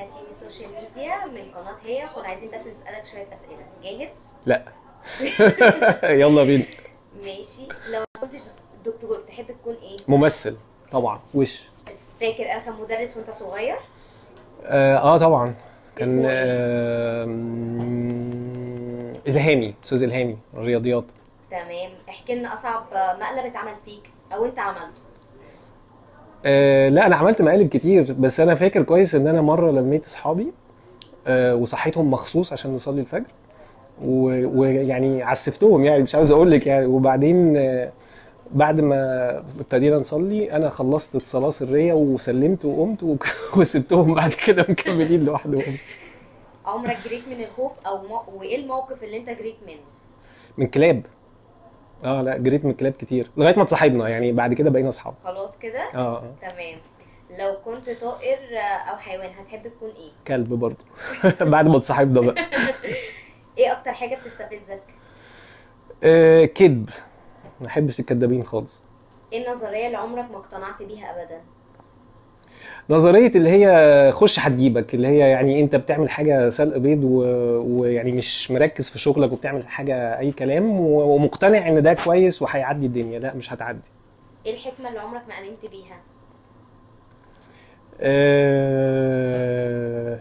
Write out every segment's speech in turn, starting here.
تيم السوشيال ميديا من قناه هي كنا عايزين بس نسالك شويه اسئله جاهز لا يلا بينا ماشي لو ما كنتش دكتور تحب تكون ايه ممثل طبعا وش فاكر ارخم مدرس وانت صغير اه, آه طبعا كان اسمه إيه؟ آه مم، الهامي استاذ الهامي الرياضيات تمام احكي لنا اصعب مقلب اتعمل فيك او انت عملته آه لا انا عملت مقالب كتير بس انا فاكر كويس ان انا مره لميت اصحابي آه وصحيتهم مخصوص عشان نصلي الفجر و- ويعني عسفتهم يعني مش عاوز اقول لك يعني وبعدين آه بعد ما ابتدينا نصلي انا خلصت الصلاه سريه وسلمت وقمت وك- وسبتهم بعد كده مكملين لوحدهم عمرك جريت من الخوف او مو... وايه الموقف اللي انت جريت منه من كلاب اه لا جريت من كلاب كتير لغايه ما اتصاحبنا يعني بعد كده بقينا اصحاب خلاص كده اه آه. تمام لو كنت طائر او حيوان هتحب تكون ايه كلب برضه بعد ما اتصاحبنا بقى ايه اكتر حاجه بتستفزك آه كذب ما بحبش الكدابين خالص ايه النظريه اللي عمرك ما اقتنعت بيها ابدا نظريه اللي هي خش هتجيبك اللي هي يعني انت بتعمل حاجه سلق بيض و... ويعني مش مركز في شغلك وبتعمل حاجه اي كلام و... ومقتنع ان ده كويس وهيعدي الدنيا لا مش هتعدي ايه الحكمه اللي عمرك ما امنت بيها آه...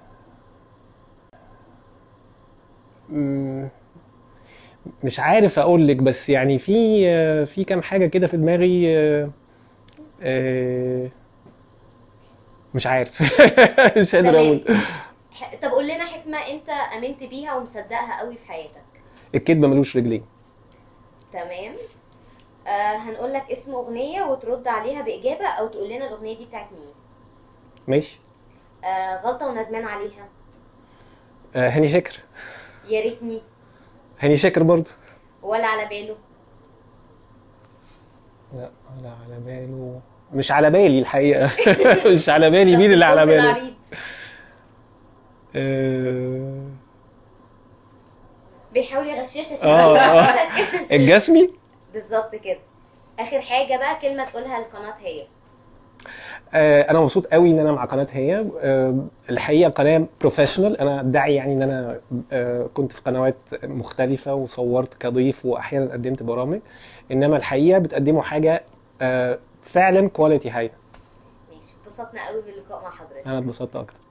مم، مش عارف اقول لك بس يعني في آه، في كام حاجه كده في دماغي آه، آه، مش عارف مش قادر تمام. اقول ح- طب قول لنا حكمه انت امنت بيها ومصدقها قوي في حياتك الكذب ملوش رجلين تمام آه هنقول لك اسم اغنيه وترد عليها باجابه او تقول لنا الاغنيه دي بتاعت مين ماشي آه غلطه وندمان عليها آه، هاني شاكر يا ريتني هاني شاكر برضو ولا على باله لا ولا على باله مش على بالي الحقيقه مش على بالي مين اللي على صوت باله العريض. آه، بيحاول يغششك اه اه الجسمي بالظبط كده اخر حاجه بقى كلمه تقولها للقناه هي آه، انا مبسوط قوي ان انا مع قناه هي آه، الحقيقه قناه بروفيشنال انا ادعي يعني ان انا آه، كنت في قنوات مختلفه وصورت كضيف واحيانا قدمت برامج انما الحقيقه بتقدموا حاجه آه، فعلا كواليتي هاي ماشي اتبسطنا قوي باللقاء مع حضرتك انا اتبسطت اكتر